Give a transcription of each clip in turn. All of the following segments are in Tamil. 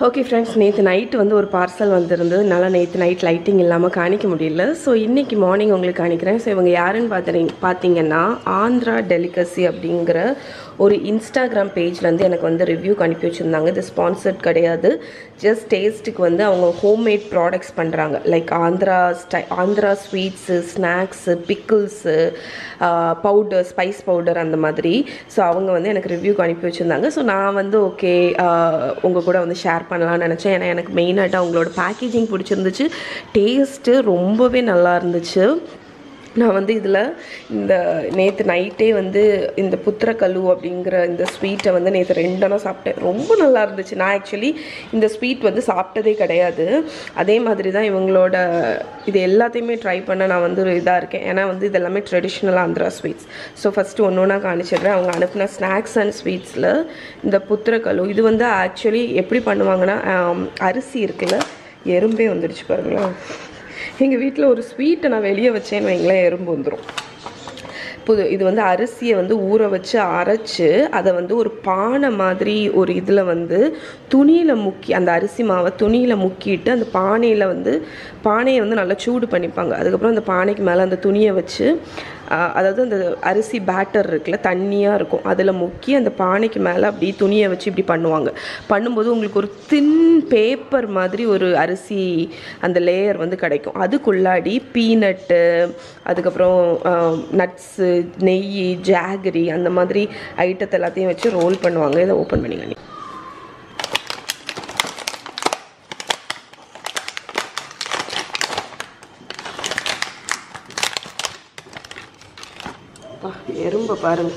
ஓகே ஃப்ரெண்ட்ஸ் நேற்று நைட்டு வந்து ஒரு பார்சல் வந்திருந்தது என்னால் நேற்று நைட் லைட்டிங் இல்லாமல் காணிக்க முடியல ஸோ இன்றைக்கி மார்னிங் உங்களுக்கு காணிக்கிறேன் ஸோ இவங்க யாருன்னு பார்த்துறீங்க பார்த்தீங்கன்னா ஆந்திரா டெலிகசி அப்படிங்கிற ஒரு இன்ஸ்டாகிராம் பேஜ்லேருந்து எனக்கு வந்து ரிவ்யூ அனுப்பி வச்சுருந்தாங்க இது ஸ்பான்சர்ட் கிடையாது ஜஸ்ட் டேஸ்ட்டுக்கு வந்து அவங்க ஹோம்மேட் ப்ராடக்ட்ஸ் பண்ணுறாங்க like Andhra style Andhra sweets snacks pickles powder spice powder அந்த மாதிரி ஸோ அவங்க வந்து எனக்கு ரிவ்யூக்கு அனுப்பி வச்சுருந்தாங்க ஸோ நான் வந்து ஓகே உங்கள் கூட வந்து ஷேர் பண்ணலாம்னு நினச்சேன் ஏன்னா எனக்கு மெயினாகிட்டு அவங்களோட பேக்கேஜிங் பிடிச்சிருந்துச்சு டேஸ்ட்டு ரொம்பவே நல்லா இருந்துச்சு நான் வந்து இதில் இந்த நேற்று நைட்டே வந்து இந்த புத்திரக்கல்லு அப்படிங்கிற இந்த ஸ்வீட்டை வந்து நேற்று ரெண்டனா சாப்பிட்டேன் ரொம்ப நல்லா இருந்துச்சு நான் ஆக்சுவலி இந்த ஸ்வீட் வந்து சாப்பிட்டதே கிடையாது அதே மாதிரி தான் இவங்களோட இது எல்லாத்தையுமே ட்ரை பண்ண நான் வந்து ஒரு இதாக இருக்கேன் ஏன்னா வந்து இது எல்லாமே traditional Andhra sweets so first ஒன்று ஒன்றா காணிச்சிடுறேன் அவங்க அனுப்பின ஸ்நாக்ஸ் அண்ட் ஸ்வீட்ஸில் இந்த புத்திரக்கல்லு இது வந்து ஆக்சுவலி எப்படி பண்ணுவாங்கன்னா ஆம், அரிசி இருக்குல்ல எறும்பே வந்துடுச்சு பாருங்களேன் எங்கள் வீட்டில் ஒரு ஸ்வீட்டை நான் வெளியே வச்சேன்னு வைங்களேன் எறும்பு வந்துடும் புது இது வந்து அரிசியை வந்து ஊற வச்சு அரைச்சு அதை வந்து ஒரு பானை மாதிரி ஒரு இதில் வந்து துணியில் முக்கி அந்த அரிசி மாவை துணியில் முக்கிட்டு அந்த பானையில் வந்து பானையை வந்து நல்லா சூடு பண்ணிப்பாங்க அதுக்கப்புறம் அந்த பானைக்கு மேலே அந்த துணியை வச்சு ஆஹ், அதாவது அந்த அரிசி பேட்டர் இருக்குல்ல தண்ணியாக இருக்கும் அதில் முக்கி அந்த பானைக்கு மேலே அப்படியே துணியை வச்சு இப்படி பண்ணுவாங்க பண்ணும்போது உங்களுக்கு ஒரு தின் பேப்பர் மாதிரி ஒரு அரிசி அந்த லேயர் வந்து கிடைக்கும் அதுக்குள்ளாடி பீனட்டு அதுக்கப்புறம் நட்ஸு நெய் ஜாகரி அந்த மாதிரி ஐட்டத்தை எல்லாத்தையும் வச்சு ரோல் பண்ணுவாங்க இதை ஓப்பன் பண்ணிங்க நீ அப்பா, எறும்பை பாருங்க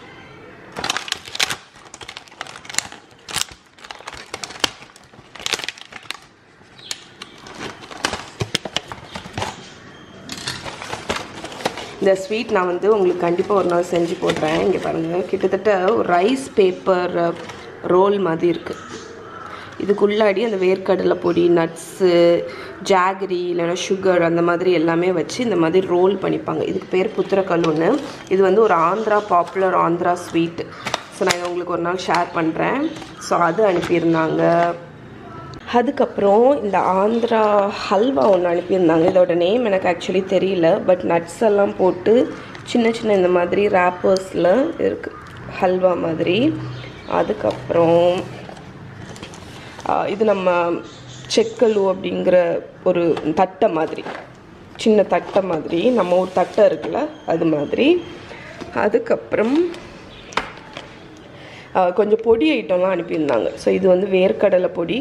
இந்த ஸ்வீட் நான் வந்து உங்களுக்கு கண்டிப்பாக ஒரு நாள் செஞ்சு போடுறேன் இங்கே பாருங்கள் கிட்டத்தட்ட ஒரு ரைஸ் பேப்பர் ரோல் மாதிரி இருக்குது இதுக்குள்ளாடி அந்த வேர்க்கடலை பொடி நட்ஸு ஜாகரி இல்லைன்னா சுகர் அந்த மாதிரி எல்லாமே வச்சு இந்த மாதிரி ரோல் பண்ணிப்பாங்க இதுக்கு பேர் புத்திரக்கல்லுன்னு இது வந்து ஒரு Andhra popular Andhra sweet so நான் இதை உங்களுக்கு ஒரு நாள் ஷேர் பண்ணுறேன் ஸோ அது அனுப்பியிருந்தாங்க அதுக்கப்புறம் இந்த ஆந்திரா ஹல்வா ஒன்று அனுப்பியிருந்தாங்க இதோட நேம் எனக்கு ஆக்சுவலி தெரியல பட் நட்ஸ் எல்லாம் போட்டு சின்ன சின்ன இந்த மாதிரி ரேப்பர்ஸில் இருக்குது ஹல்வா மாதிரி அதுக்கப்புறம் ஆ, இது நம்ம செக்கலு அப்படிங்கிற ஒரு தட்டை மாதிரி சின்ன தட்டை மாதிரி நம்ம ஒரு தட்டை இருக்குல்ல அது மாதிரி அதுக்கப்புறம் ஆ, கொஞ்சம் பொடி ஐட்டம்லாம் அனுப்பியிருந்தாங்க ஸோ இது வந்து வேர்க்கடலை பொடி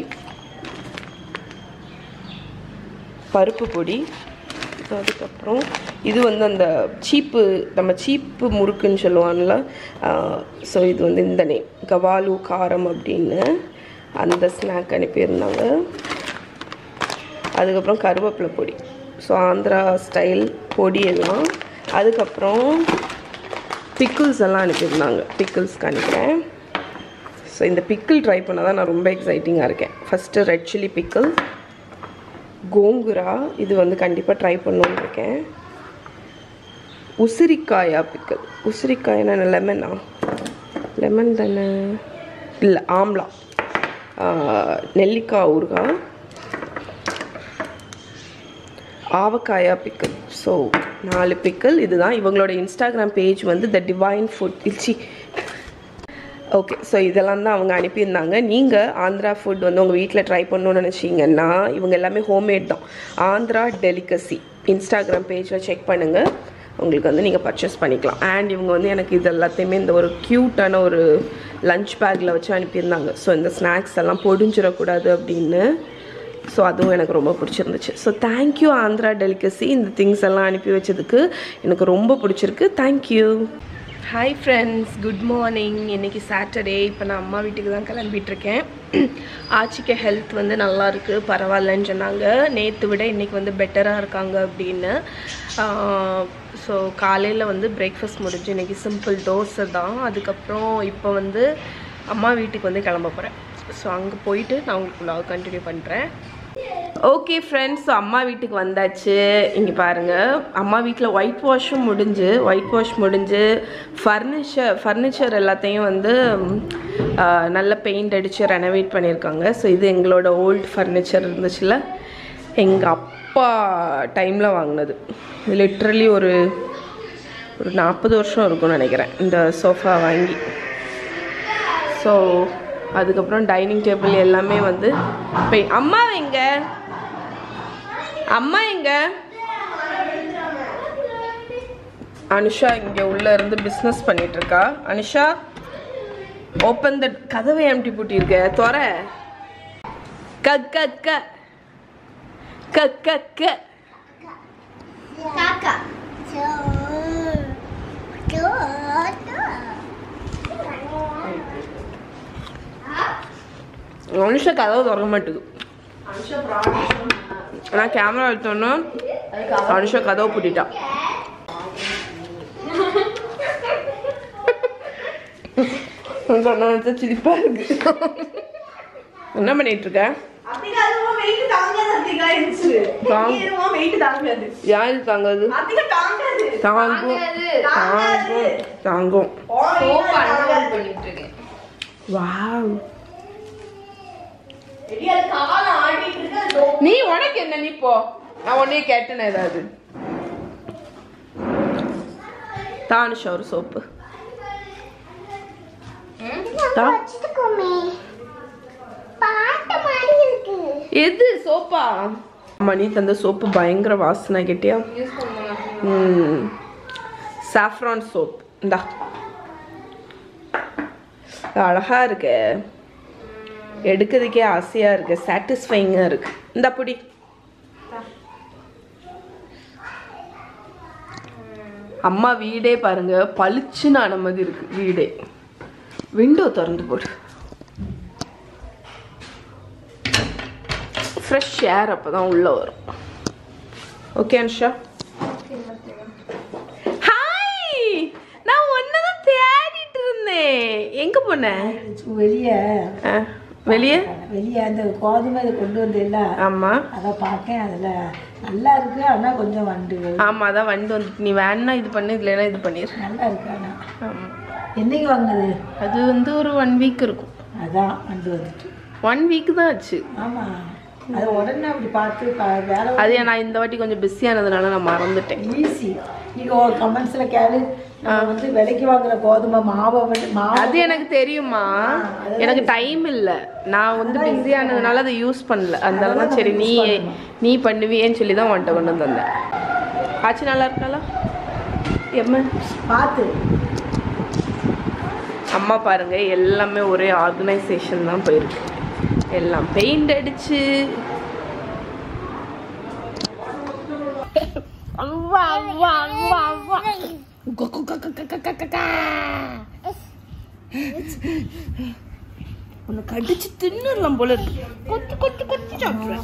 பருப்பு பொடி அதுக்கப்புறம் இது வந்து அந்த சீப்பு நம்ம சீப்பு முறுக்குன்னு சொல்லுவான்ல ஸோ இது வந்து இந்த நேம் கவாலு காரம் அப்படின்னு அந்த ஸ்நாக் அனுப்பியிருந்தாங்க அதுக்கப்புறம் கருவேப்பிலை பொடி ஸோ ஆந்திரா ஸ்டைல் பொடி எல்லாம் அதுக்கப்புறம் பிக்கிள்ஸ் எல்லாம் அனுப்பியிருந்தாங்க பிக்கிள்ஸ்க்கு அனுப்புகிறேன் ஸோ இந்த பிக்கிள் ட்ரை பண்ண தான் நான் ரொம்ப எக்ஸைட்டிங்காக இருக்கேன் first red chilli pickle gongura இது வந்து கண்டிப்பாக ட்ரை பண்ணணுன்னு இருக்கேன் உசிரிக்காயா பிக்கல் உசிரிக்காய்னா என்ன லெமனா லெமன் தானே இல்லை ஆம்லா ஆஹ், நெல்லிக்காய் ஊறுகாய் ஆவக்காயா பிக்கல் ஸோ நாலு பிக்கல் இதுதான் இவங்களோட இன்ஸ்டாகிராம் பேஜ் வந்து த டிவைன் ஃபுட் இச்சி ஓகே ஸோ இதெல்லாம் தான் அவங்க அனுப்பியிருந்தாங்க நீங்கள் ஆந்திரா ஃபுட் வந்து உங்கள் வீட்டில் ட்ரை பண்ணணும்னு நினச்சிங்கன்னா இவங்க எல்லாமே ஹோம்மேட் தான் ஆந்திரா டெலிகசி இன்ஸ்டாகிராம் பேஜில் செக் பண்ணுங்கள் உங்களுக்கு வந்து நீங்கள் பர்ச்சேஸ் பண்ணிக்கலாம் அண்ட் இவங்க வந்து எனக்கு இது எல்லாத்தையுமே இந்த ஒரு க்யூட்டான ஒரு லஞ்ச் பேக்கில் வச்சு அனுப்பியிருந்தாங்க ஸோ இந்த ஸ்நாக்ஸ் எல்லாம் பொடிஞ்சிடக்கூடாது அப்படின்னு ஸோ அதுவும் எனக்கு ரொம்ப பிடிச்சிருந்துச்சு ஸோ தேங்க்யூ ஆந்திரா டெலிகசி இந்த திங்ஸ் எல்லாம் அனுப்பி வச்சதுக்கு எனக்கு ரொம்ப பிடிச்சிருக்கு thank you hi friends good morning இன்னைக்கு சாட்டர்டே இப்போ நான் அம்மா வீட்டுக்கு தான் கிளம்பிட்டு இருக்கேன் ஆச்சிக்கு ஹெல்த் வந்து நல்லா இருக்கு பரவாயில்லன்னு சொன்னாங்க நேற்று விட இன்னைக்கு வந்து பெட்டராக இருக்காங்க அப்படின்னு ஸோ காலையில் வந்து பிரேக்ஃபாஸ்ட் முடிஞ்சு இன்னைக்கு சிம்பிள் தோசை தான் அதுக்கப்புறம் இப்போ வந்து அம்மா வீட்டுக்கு வந்து கிளம்ப போகிறேன் ஸோ அங்கே போயிட்டு நான் உங்களுக்கு vlog கண்டினியூ பண்ணுறேன் ஓகே ஃப்ரெண்ட்ஸ் ஸோ அம்மா வீட்டுக்கு வந்தாச்சு இங்கே பாருங்கள் அம்மா வீட்டில் ஒயிட் வாஷும் முடிஞ்சு ஒயிட் வாஷ் முடிஞ்சு ஃபர்னிச்சர் ஃபர்னிச்சர் எல்லாத்தையும் வந்து ம், ஆ, நல்ல பெயிண்ட் அடித்து ரெனோவேட் பண்ணியிருக்காங்க ஸோ இது எங்களோட ஓல்டு ஃபர்னிச்சர் இருந்துச்சுல எங்கள் அப்பா டைமில் வாங்கினது லிட்ரலி ஒரு ஒரு நாற்பது வருஷம் இருக்கும்னு நினைக்கிறேன் இந்த சோஃபா வாங்கி ஸோ அதுக்கப்புறம் டைனிங் டேபிள் எல்லாமே வந்து பெய் அம்மா எங்க அம்மா எங்க அனுஷா இங்கே உள்ள இருந்து பிஸ்னஸ் பண்ணிட்டு இருக்கா அனுஷா ஓப்பன் த கதவை எம்டி பூட்டியிருக்க துற க க க க க க Kakak. அனுஷா கதவை திறக்க மாட்டேங்குது நான் கேமரா எடுத்தோன்னா அனுஷா கதவை பூட்டிட்டா சொன்னா சிரிப்பா இருக்கு என்ன பண்ணிட்டு இருக்க அத்திகா அதுவும் weight தாங்காது அத்திகா இருந்துச்சு. தாங்க- இதுவும் weight தாங்காது. யாரு தாங்காது அத்திகா தாங்காது. தாங்கும் தாங்கும் தாங்கும் weight தாங்காது. வாவ் எடி, அது கால ஆடிட்டு இருக்கு, அது தோ- நீ உனக்கு என்ன நீ போ நான் உன்னையே கேட்டேன் ஏதாவது தானுஷா ஒரு சோப்பு தா. பாட்டு மாதிரி இருக்கு எது சோப்பா மணி தந்த சோப்பு பயங்கர வாசனை கேட்டியா ம் சாஃப்ரான் சோப் இந்தா அழகா இருக்கு எடுக்கிறதுக்கே ஆசையா இருக்கு சாட்டிஸ்ஃபைங்காக இருக்கு இந்த புடி அம்மா வீடே பாருங்க பளிச்சுன்னு ஆன மாதிரி இருக்கு வீடே விண்டோ திறந்து போடு ஃப்ரெஷ் ஏர் அப்போ தான் உள்ளே வரும் ஓகே அனுஷா ஹாய் நான் ஒன்று தான் தேடிட்டு இருந்தேன் எங்கே போனேன் வெளியே ஆ, வெளியே வெளியே அந்த கோதுமை இதை கொண்டு வந்தில்ல ஆமாம் அதை பார்த்தேன் அதில் நல்லா இருக்கு ஆனால் கொஞ்சம் வண்டு ஆமாம் அதான் வண்டு வந்துட்டு நீ வேணா இது பண்ணு இல்லைன்னா இது பண்ணிடு நல்லா இருக்கு ஆனால் ஆமாம் என்னைக்கு வாங்கினது அது வந்து ஒரு ஒன் வீக் இருக்கும் அதான் வண்டு வந்துட்டு ஒன் வீக் தான் ஆச்சு ஆமாம் அது உடனே அப்படி பார்த்து பா- வேலை அது நான் இந்த வாட்டி கொஞ்சம் பிஸியானதுனால நான் மறந்துட்டேன் ஈஸி நீங்கள் கமெண்ட்ஸில் கேளு நம்ம வந்து விலைக்கு வாங்குற கோதுமை மாவை வந்து மாவு அது எனக்கு தெரியுமா எனக்கு டைம் இல்லை நான் வந்து பிஸியானதுனால அதை யூஸ் பண்ணல அதனால தான் சரி நீ நீ பண்ணுவியேன்னு சொல்லி தான் உன்கிட்ட கொண்டு வந்து வந்தேன் ஆச்சு நல்லா இருக்காளா எம்ம பார்த்து அம்மா பாருங்க எல்லாமே ஒரே ஆர்கனைசேஷன் தான் போயிருக்கு எல்லாம் பெயிண்ட் அடிச்சு உன்னை கடிச்சு தின்னுடலாம் போல இருக்கு கொத்து கொத்து கொத்து சாப்பிட்றேன்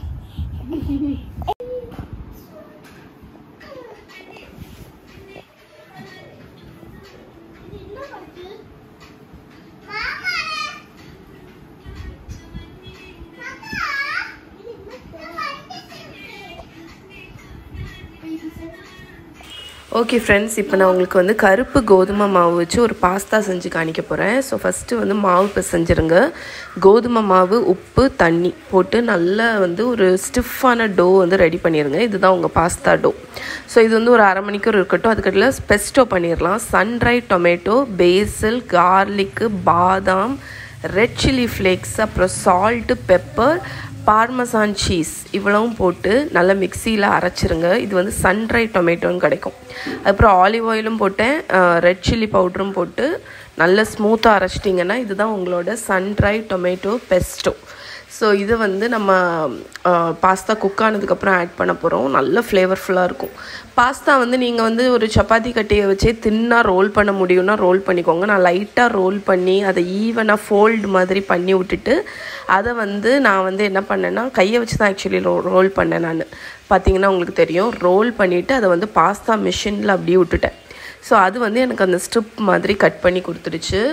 ஓகே ஃப்ரெண்ட்ஸ் இப்போ நான் உங்களுக்கு வந்து கருப்பு கோதுமை மாவு வச்சு ஒரு பாஸ்தா செஞ்சு காணிக்க போகிறேன் ஸோ ஃபஸ்ட்டு வந்து மாவு பிசைஞ்சிருங்க கோதுமை மாவு உப்பு தண்ணி போட்டு நல்லா வந்து ஒரு ஸ்டிஃபான டோ வந்து ரெடி பண்ணிடுங்க இதுதான் உங்கள் பாஸ்தா டோ ஸோ இது வந்து ஒரு அரை மணிக்கூர் இருக்கட்டும் அதுக்கட்டில் பெஸ்டோ பண்ணிடலாம் சன்ட்ரை டொமேட்டோ பேசில் கார்லிக்கு பாதாம் ரெட் சில்லி ஃப்ளேக்ஸ் அப்புறம் சால்ட்டு பெப்பர் பார்மசான் சீஸ் இவ்வளவும் போட்டு நல்லா மிக்சியில் அரைச்சிருங்க இது வந்து சன்ட்ரை டொமேட்டோன்னு கிடைக்கும் அப்புறம் ஆலிவ் ஆயிலும் போட்டேன் ரெட் சில்லி பவுடரும் போட்டு நல்லா ஸ்மூத்தாக அரைச்சிட்டிங்கன்னா இதுதான் உங்களோட சன்ட்ரை டொமேட்டோ பெஸ்டோ ஸோ இது வந்து நம்ம பாஸ்தா குக் ஆனதுக்கப்புறம் ஆட் பண்ண போகிறோம் நல்ல ஃப்ளேவர்ஃபுல்லாக இருக்கும் பாஸ்தா வந்து நீங்கள் வந்து ஒரு சப்பாத்தி கட்டையை வச்சே தின்னாக ரோல் பண்ண முடியும்னா ரோல் பண்ணிக்கோங்க நான் லைட்டாக ரோல் பண்ணி அதை ஈவனாக ஃபோல்டு மாதிரி பண்ணி விட்டுட்டு அதை வந்து நான் வந்து என்ன பண்ணேன்னா கையை வச்சு தான் ஆக்சுவலி ரோ ரோல் பண்ணேன் நான் பார்த்தீங்கன்னா உங்களுக்கு தெரியும் ரோல் பண்ணிவிட்டு அதை வந்து பாஸ்தா மிஷினில் அப்படியே விட்டுட்டேன் ஸோ அது வந்து எனக்கு அந்த ஸ்ட்ரிப் மாதிரி கட் பண்ணி கொடுத்துருச்சு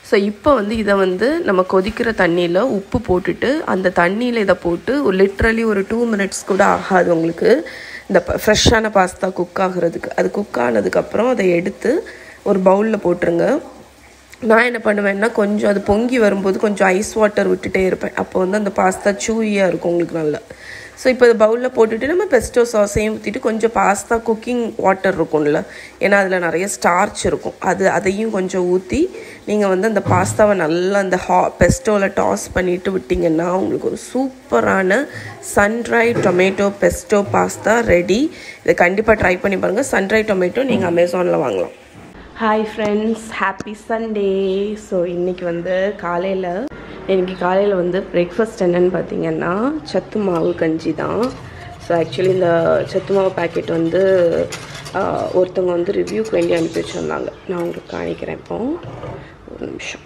ஸோ இப்போ வந்து இதை வந்து நம்ம கொதிக்கிற தண்ணியில் உப்பு போட்டுட்டு அந்த தண்ணியில் இதை போட்டு ஒரு லிட்ரலி ஒரு டூ மினிட்ஸ் கூட ஆகாது உங்களுக்கு இந்த ஃப்ரெஷ்ஷான பாஸ்தா குக் ஆகுறதுக்கு அது குக் ஆனதுக்கப்புறம் அதை எடுத்து ஒரு பவுலில் போட்டுருங்க நான் என்ன பண்ணுவேன்னா கொஞ்சம் அது பொங்கி வரும்போது கொஞ்சம் ஐஸ் வாட்டர் விட்டுட்டே இருப்பேன் அப்போ வந்து அந்த பாஸ்தா சூயியாக இருக்கும் உங்களுக்கு நல்லா ஸோ இப்போ இது பவுலில் போட்டுட்டு நம்ம பெஸ்டோ சாஸையும் ஊற்றிட்டு கொஞ்சம் பாஸ்தா குக்கிங் வாட்டர் இருக்கும்ல ஏன்னா அதில் நிறைய ஸ்டார்ச் இருக்கும் அது அதையும் கொஞ்சம் ஊற்றி நீங்கள் வந்து அந்த பாஸ்தாவை நல்லா அந்த ஹா பெஸ்டோவில் டாஸ் பண்ணிவிட்டு விட்டிங்கன்னா உங்களுக்கு ஒரு சூப்பரான sun dry tomato pesto pasta ready இதை கண்டிப்பாக ட்ரை பண்ணி பாருங்கள் சன்ட்ரை டொமேட்டோ நீங்கள் அமேசானில் வாங்கலாம் hi friends happy Sunday so இன்றைக்கி வந்து காலையில் இன்னைக்கு காலையில் வந்து பிரேக்ஃபாஸ்ட் என்னன்னு பார்த்தீங்கன்னா சத்து மாவு கஞ்சி தான் ஸோ ஆக்சுவலி இந்த சத்து மாவு பேக்கெட் வந்து ஆஹ், ஒருத்தவங்க வந்து ரிவ்யூக்கு வேண்டி அனுப்பி வச்சுருந்தாங்க நான் உங்களுக்கு காணிக்கிறேன் இப்போ ஒரு நிமிஷம்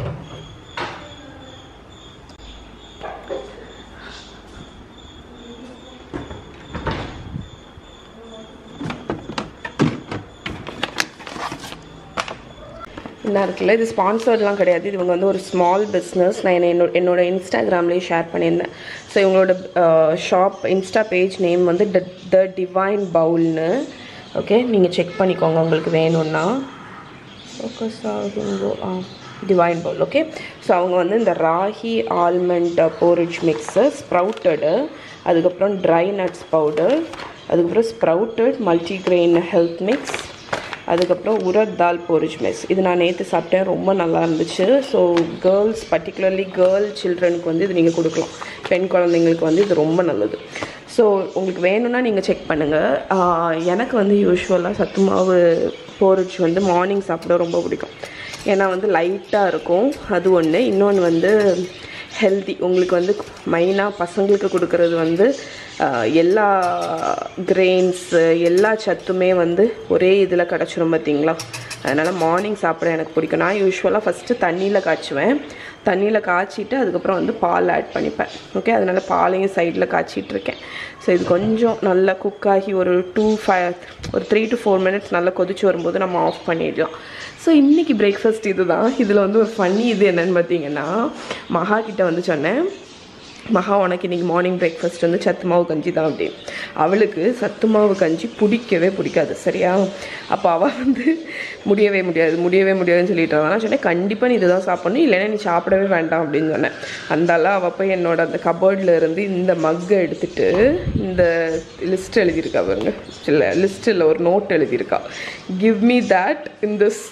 என்ன இருக்குல்ல இது ஸ்பான்சர்ட்லாம் கிடையாது இது இவங்க வந்து ஒரு ஸ்மால் பிஸ்னஸ் நான் என்ன என்னோட என்னோட இன்ஸ்டாகிராம்லேயே ஷேர் பண்ணியிருந்தேன் ஸோ இவங்களோட ஷாப் இன்ஸ்டா பேஜ் நேம் வந்து த டிவைன் பவுல்னு ஓகே நீங்கள் செக் பண்ணிக்கோங்க உங்களுக்கு வேணும்னா ஃபோக்கஸ் ஆகுங்கோ ah divine bowl okay so அவங்க வந்து இந்த ragi almond porridge mix sprouted அதுக்கப்புறம் ட்ரை நட்ஸ் பவுடர் அதுக்கப்புறம் ஸ்ப்ரவுட்டட் மல்டிக்ரெயின் ஹெல்த் மிக்ஸ் அதுக்கப்புறம் உரத் தால் போரிஜ் மெஸ் இது நான் நேற்று சாப்பிட்டேன் ரொம்ப நல்லா இருந்துச்சு ஸோ கேர்ள்ஸ் பர்டிகுலர்லி கேர்ள் சில்ட்ரனுக்கு வந்து இது நீங்கள் கொடுக்கலாம் பெண் குழந்தைங்களுக்கு வந்து இது ரொம்ப நல்லது ஸோ உங்களுக்கு வேணும்னா நீங்கள் செக் பண்ணுங்கள் எனக்கு வந்து யூஸ்வலாக சத்து மாவு போரிஜ் வந்து மார்னிங் சாப்பிட ரொம்ப பிடிக்கும் ஏன்னா வந்து லைட்டாக இருக்கும் அது ஒன்று இன்னொன்று வந்து ஹெல்தி உங்களுக்கு வந்து மெயினாக பசங்களுக்கு கொடுக்கறது வந்து ஆஹ், எல்லா கிரெயின்ஸு எல்லா சத்துமே வந்து ஒரே இதில் கிடச்சிரும் பார்த்தீங்களா அதனால் மார்னிங் சாப்பிட எனக்கு பிடிக்கும் நான் யூஸ்வலாக ஃபஸ்ட்டு தண்ணியில் காய்ச்சுவேன் தண்ணியில் காய்ச்சிட்டு அதுக்கப்புறம் வந்து பால் ஆட் பண்ணிப்பேன் ஓகே அதனால் பாலையும் சைடில் காய்ச்சிட்டு இருக்கேன் ஸோ இது கொஞ்சம் நல்லா குக் ஆகி ஒரு டூ ஃபைவ் ஒரு த்ரீ டு ஃபோர் மினிட்ஸ் நல்லா கொதிச்சு வரும்போது நம்ம ஆஃப் பண்ணிடலாம் ஸோ இன்றைக்கி பிரேக்ஃபாஸ்ட் இதுதான் இதில் வந்து ஒரு ஃபன்னி இது என்னன்னு பார்த்தீங்கன்னா மகா கிட்ட வந்து சொன்னேன் மகா உனக்கு இன்றைக்கி மார்னிங் பிரேக்ஃபாஸ்ட் வந்து சத்து மாவு கஞ்சி தான் அப்படின்னு அவளுக்கு சத்து மாவு கஞ்சி பிடிக்கவே பிடிக்காது சரியா அப்போ அவள் வந்து முடியவே முடியாது முடியவே முடியாதுன்னு சொல்லிட்டு இருந்தா. நான் சொன்னேன் கண்டிப்பாக நீ இதுதான் சாப்பிடணும் இல்லைன்னா நீ சாப்பிடவே வேண்டாம் அப்படின்னு சொன்னேன் அந்தால அவள் போய் என்னோட அந்த கபோர்டில் இருந்து இந்த மக்கை எடுத்துட்டு இந்த லிஸ்ட் எழுதியிருக்கா பாருங்க இல்லை லிஸ்ட்டில் ஒரு நோட் எழுதியிருக்கா give me that in this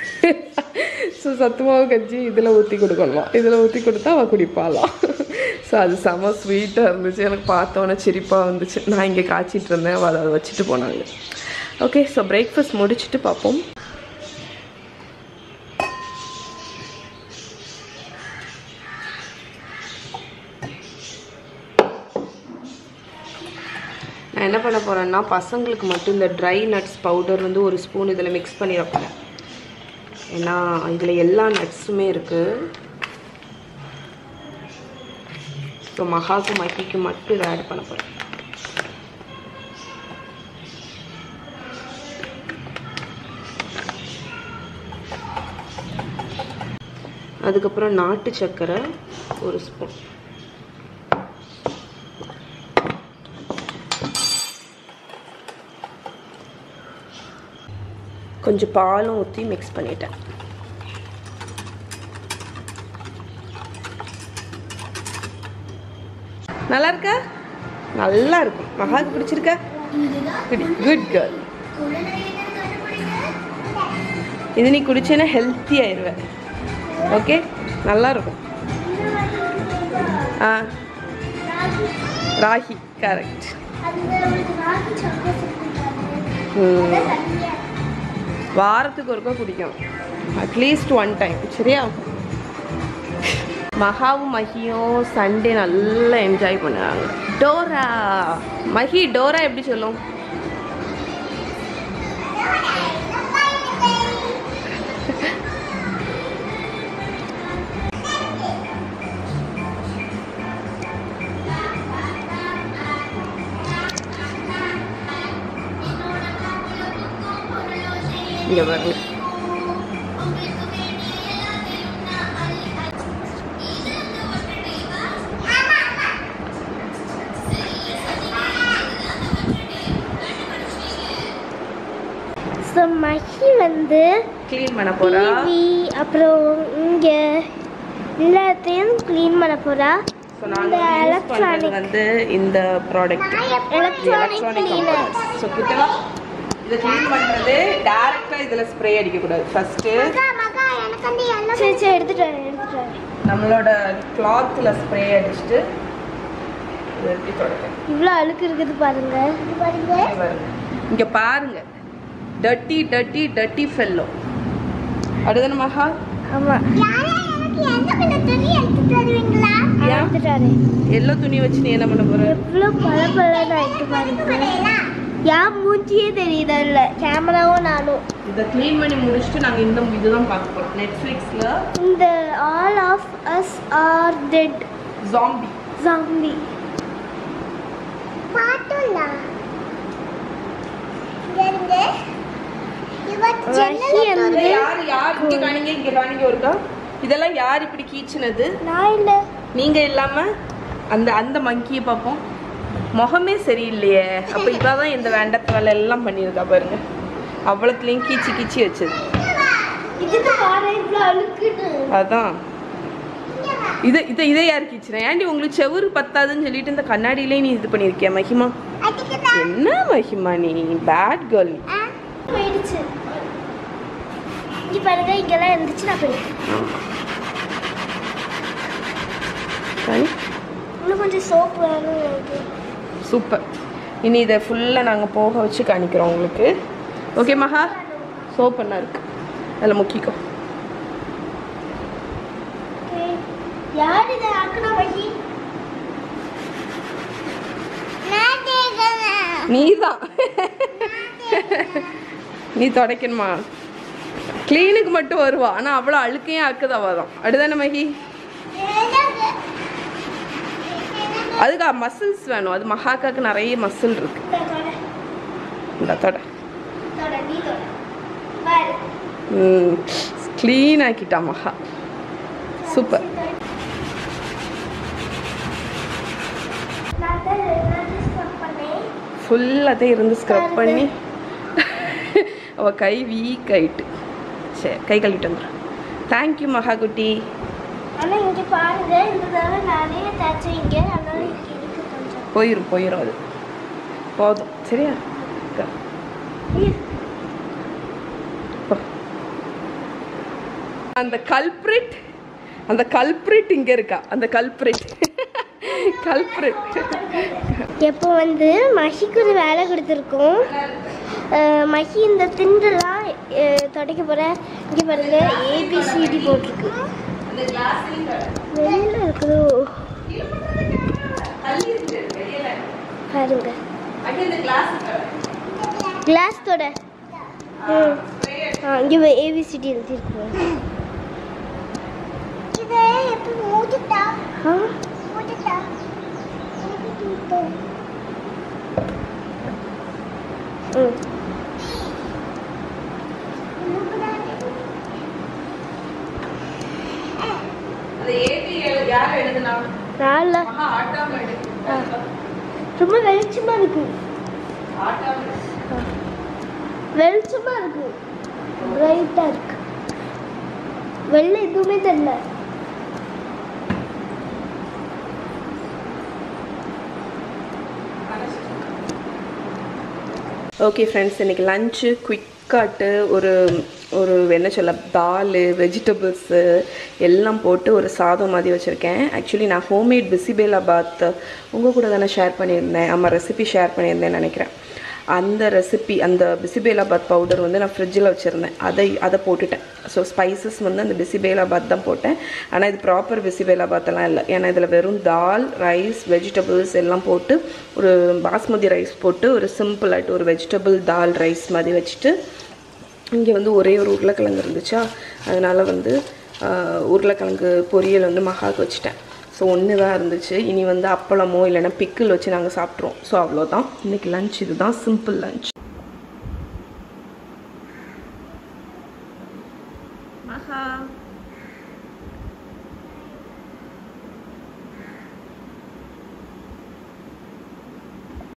so சத்துமாவு கஞ்சி இதில் ஊற்றி கொடுக்கணும் இதில் ஊற்றி கொடுத்தா அவள் குடிப்பாளாம் ஸோ அது செம ஸ்வீட்டாக இருந்துச்சு எனக்கு பார்த்தோன்னே சிரிப்பாக வந்துச்சு நான் இங்கே காய்ச்சிட்டு இருந்தேன் அவள் அதை வச்சுட்டு போனாங்க ஓகே ஸோ பிரேக்ஃபாஸ்ட் முடிச்சுட்டு பார்ப்போம் நான் என்ன பண்ண போகிறேன்னா பசங்களுக்கு மட்டும் இந்த ட்ரை நட்ஸ் பவுடர் வந்து ஒரு ஸ்பூன் இதில் மிக்ஸ் பண்ணி வைப்பேன் ஏன்னா இதில் எல்லா நட்ஸுமே இருக்குது ஸோ மகாக்கு மக்கிக்கு மட்டும் இதை ஆட் பண்ண போகிறேன் அதுக்கப்புறம் நாட்டு சர்க்கரை ஒரு ஸ்பூன் கொஞ்சம் பாலும் ஊற்றி மிக்ஸ் பண்ணிட்டேன் நல்லா இருக்கா நல்லா இருக்கும் மகாக்கு பிடிச்சிருக்கா குட் கேர்ள் இது நீ குடிச்சேன்னா ஹெல்த்தி ஆயிடுவ ஓகே நல்லா இருக்கும் ஆ ராகி கரெக்ட் வாரத்துக்கு ஒருக்கா குடிக்கும் அட்லீஸ்ட் ஒன் டைம் சரியா மகாவும் மகியும் சண்டே நல்லா என்ஜாய் பண்ணுவாங்க டோரா மகி டோரா எப்படி சொல்லும் இங்க பாருங்க ஸோ மஹி வந்து க்ளீன் பண்ண போறா டிவி அப்புறம் இங்க எல்லாத்தையும் க்ளீன் பண்ண போறா ஸோ நாங்கள் யூஸ் பண்ணுறது வந்து இந்த product electronic electronic cleaner company so கிட்டலாம் இதை க்ளீன் பண்ணுறது டேரெக்டாக இதில் ஸ்ப்ரே அடிக்கக்கூடாது ஃபஸ்ட்டு எனக்கு வந்து சரி சரி எடுத்துட்டு வரேன் எடுத்துட்டு வரேன் நம்மளோட கிளாத்தில் ஸ்ப்ரே அடிச்சுட்டு இதை எப்படி தொடக்கணும் இவ்வளோ அழுக்கு இருக்குது பாருங்க பாருங்க இங்க பாருங்க டட்டி டட்டி டட்டி ஃபெல்லோ அடுதான மகா ஆமா எடுத்துட்டு வரேன் எல்லோ துணி வச்சு நீ என்ன பண்ண போற எவ்வளோ பல பலன்னு ஆயிட்டு பாருங்க யான் மூஞ்சியே தெரியுது இல்ல கேமராவும் நானும் இதை க்ளீன் பண்ணி முடிச்சுட்டு நாங்க இந்த இதுதான் பார்க்க போறோம் நெட்ஃப்ளிக்ஸ்ல இந்த all of us are dead zombie zombie வஹி வந்து யார் யார் இங்க காணிங்க இங்க காணிங்க ஒருக்கா இதெல்லாம் யார் இப்படி கீச்சினது நான் இல்ல நீங்க இல்லாம அந்த அந்த மங்கியை பார்ப்போம் முகமே சரியில்லையே அப்ப இவதான் இந்த வேண்டத்த வேலை எல்லாம் பண்ணியிருக்கா பாருங்க அவ்வளோத்துலேயும் கீச்சி கீச்சி வச்சது இதுக்கு பாரு இவ்வளோ அழுக்குன்னு அதான் இது இதை இதை யார் கீச்சினா ஏன்டி உங்களுக்கு செவுரு பத்தாதுன்னு சொல்லிட்டு இந்த கண்ணாடியிலே நீ இது பண்ணியிருக்கியா மஹிமா என்ன மஹிமா நீ பேட் கேர்ள் போயிடுச்சு இங்க பாருங்க இங்கெல்லாம் இருந்துச்சு நான் போயிட்டேன் இன்னும் கொஞ்சம் சோப்பு வேணும் எனக்கு. சூப்பர் இனி இதை ஃபுல்லாக நாங்கள் போக வச்சு காணிக்கிறோம் உங்களுக்கு ஓகே மகா சோப் என்ன இருக்கு அதில் முக்கிக்கோ Okay. யார் இதை ஆக்குனா வகி நீ தான் நீ துடைக்கணுமா க்ளீனுக்கு மட்டும் வருவா ஆனால் அவ்வளோ அழுக்கையும் ஆக்குது அவள் தான் அடுதானே மகி அதுக்கு மசில்ஸ் வேணும் அது மகாக்காக்கு நிறைய மசில் இருக்கு இந்த தொட நீ தொட பாரு க்ளீன் ஆக்கிட்டா மகா சூப்பர் நான் தான் எல்லாத்தையும் scrub பண்ணேன். ஃபுல்லாக இருந்து ஸ்க்ரப் பண்ணி அவள் கை வீக் ஆயிட்டு சரி கை கழுவிட்டு வந்துடும் தேங்க்யூ மகா குட்டி ஆனா இங்க பாருங்க இந்த தடவை நிறைய தேய்ச்சி இங்க அதனால இங்க இருக்கு கொஞ்சம் போயிடும் போயிடும் அது போதும் சரியா இங்க. போ. அந்த கல்ப்ரிட் அந்த கல்ப்ரிட் இங்க இருக்கா அந்த கல்ப்ரிட் கல்ப்ரிட் எப்போ வந்து மஹிக்கு ஒரு வேலை கொடுத்துருக்கோம் அஹ் மஹி இந்த திண்டெல்லாம் அஹ் துடைக்க போற இங்க பாருங்க ஏபிசிடி போட்டிருக்கு வெளியில இருக்குதோ பாருங்க கிளாஸ் தொட ம் ஆ இங்கே ஏபிசிடி எழுதிருக்கு இது எப்படி மூடிட்டா ஆ மூடிட்டா ம் அந்த ஏபி யார் எழுதுனா நாளில் மகா ஆட்டாம எடு ரொம்ப வெளிச்சமா இருக்கு ஆட்டாம ஆ. வெளிச்சமா இருக்கு பிரைட்டா இருக்கு வெள்ளை எதுவுமே தெரியல ஓகே ஃப்ரெண்ட்ஸ் இன்னைக்கு லஞ்சு குயிக்காட்டு ஒரு ஒரு என்ன சொல்ல தால் வெஜிடபிள்ஸு எல்லாம் போட்டு ஒரு சாதம் மாதிரி வச்சுருக்கேன் ஆக்சுவலி நான் ஹோம்மேட் பிசிபேலா பாத் உங்கள் கூட தானே ஷேர் பண்ணியிருந்தேன் ஆமாம் ரெசிபி ஷேர் பண்ணியிருந்தேன்னு நினைக்கிறேன் அந்த ரெசிபி அந்த பிசிபேலாபாத் பவுடர் வந்து நான் ஃப்ரிட்ஜில் வச்சுருந்தேன் அதை அதை போட்டுட்டேன் ஸோ ஸ்பைசஸ் வந்து அந்த பிசிபேலாபாத் தான் போட்டேன் ஆனால் இது ப்ராப்பர் பிசிபேலாபாத்தெல்லாம் இல்லை ஏன்னா இதில் வெறும் தால் ரைஸ் வெஜிடபிள்ஸ் எல்லாம் போட்டு ஒரு பாஸ்மதி ரைஸ் போட்டு ஒரு சிம்பிளாகிட்டு ஒரு வெஜிடபிள் தால் ரைஸ் மாதிரி வச்சுட்டு இங்கே வந்து ஒரே ஒரு உருளைக்கிழங்கு இருந்துச்சா அதனால் வந்து ஆஹ், உருளைக்கிழங்கு பொரியல் வந்து மகாக்கு வச்சுட்டேன் ஸோ ஒன்று தான் இருந்துச்சு இனி வந்து அப்பளமோ இல்லைன்னா பிக்கிள் வச்சு நாங்கள் சாப்பிட்ருவோம் ஸோ அவ்வளோதான் இன்றைக்கி லஞ்ச் இதுதான் சிம்பிள் லஞ்ச்